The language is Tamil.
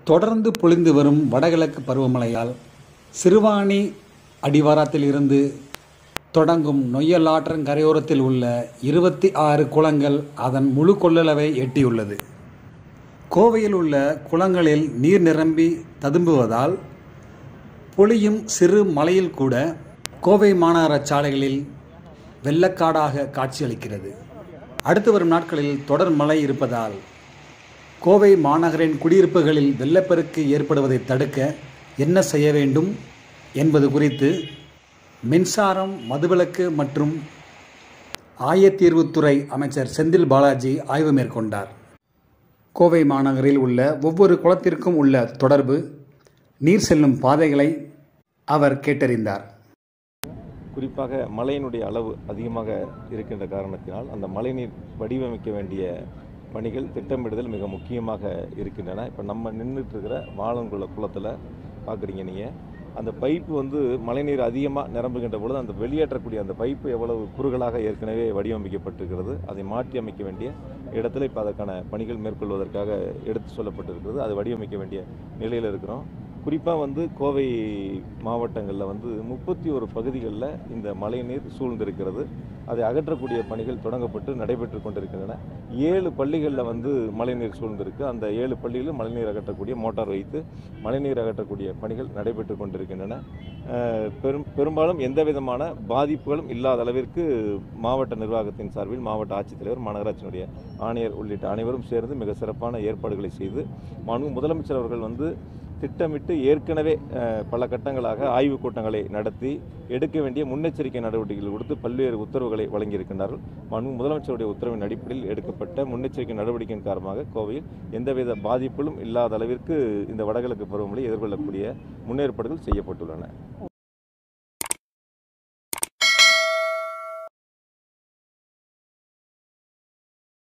தொடர்ந்து பொழிந்து வரும் வடகிழக்கு பருவமழையால் சிறுவாணி அடிவாரத்தில் இருந்து தொடங்கும் நொய்யல் ஆற்றன் கரையோரத்தில் உள்ள இருபத்தி ஆறு குளங்கள் அதன் முழு கொள்ளளவை எட்டியுள்ளது கோவையில் உள்ள குளங்களில் நீர் நிரம்பி ததும்புவதால் பொழியும் சிறு மலையில் கூட கோவை மாநகர சாலைகளில் வெள்ளக்காடாக காட்சியளிக்கிறது அடுத்து வரும் நாட்களில் தொடர் மழை இருப்பதால் கோவை மாநகரின் குடியிருப்புகளில் வெள்ளப்பெருக்கு ஏற்படுவதை தடுக்க என்ன செய்ய வேண்டும் என்பது குறித்து மின்சாரம் மதுவிலக்கு மற்றும் ஆயத்தீர்வுத்துறை அமைச்சர் செந்தில் பாலாஜி ஆய்வு மேற்கொண்டார் கோவை மாநகரில் உள்ள ஒவ்வொரு குளத்திற்கும் உள்ள தொடர்பு நீர் செல்லும் பாதைகளை அவர் கேட்டறிந்தார் குறிப்பாக மழையினுடைய அளவு அதிகமாக இருக்கின்ற காரணத்தினால் அந்த மழைநீர் வடிவமைக்க வேண்டிய பணிகள் திட்டமிடுதல் மிக முக்கியமாக இருக்கின்றன இப்போ நம்ம நின்றுட்டு இருக்கிற வாழங்குள குளத்தில் பார்க்குறீங்க நீங்கள் அந்த பைப்பு வந்து மழைநீர் அதிகமாக நிரம்புகின்ற பொழுது அந்த வெளியேற்றக்கூடிய அந்த பைப்பு எவ்வளவு குறுகலாக ஏற்கனவே வடிவமைக்கப்பட்டிருக்கிறது அதை மாற்றி அமைக்க வேண்டிய இடத்துல இப்போ அதற்கான பணிகள் மேற்கொள்வதற்காக எடுத்து சொல்லப்பட்டிருக்கிறது அது வடிவமைக்க வேண்டிய நிலையில் இருக்கிறோம் குறிப்பாக வந்து கோவை மாவட்டங்களில் வந்து முப்பத்தி ஒரு பகுதிகளில் இந்த மழைநீர் சூழ்ந்திருக்கிறது அதை அகற்றக்கூடிய பணிகள் தொடங்கப்பட்டு நடைபெற்று கொண்டிருக்கின்றன ஏழு பள்ளிகளில் வந்து மழைநீர் சூழ்ந்திருக்கு அந்த ஏழு பள்ளிகளில் மழைநீர் அகற்றக்கூடிய மோட்டார் வைத்து மழைநீர் அகற்றக்கூடிய பணிகள் நடைபெற்று கொண்டிருக்கின்றன அஹ், பெரும் பெரும்பாலும் எந்த விதமான பாதிப்புகளும் இல்லாத அளவிற்கு மாவட்ட நிர்வாகத்தின் சார்பில் மாவட்ட ஆட்சித்தலைவர் மாநகராட்சியினுடைய ஆணையர் உள்ளிட்ட அனைவரும் சேர்ந்து மிக சிறப்பான ஏற்பாடுகளை செய்து மாண்பு முதலமைச்சர் அவர்கள் வந்து திட்டமிட்டு ஏற்கனவே அஹ், பல கட்டங்களாக ஆய்வுக் கூட்டங்களை நடத்தி எடுக்க வேண்டிய முன்னெச்சரிக்கை நடவடிக்கைகள் கொடுத்து பல்வேறு உத்தரவுகளை வழங்கியிருக்கின்றார்கள் மாண்பு முதலமைச்சருடைய உத்தரவின் அடிப்படையில் எடுக்கப்பட்ட முன்னெச்சரிக்கை நடவடிக்கையின் காரணமாக கோவையில் எந்தவித பாதிப்புகளும் இல்லாத அளவிற்கு இந்த வடகிழக்கு பருவமழை எதிர்கொள்ளக்கூடிய முன்னேற்பாடுகள் செய்யப்பட்டுள்ளன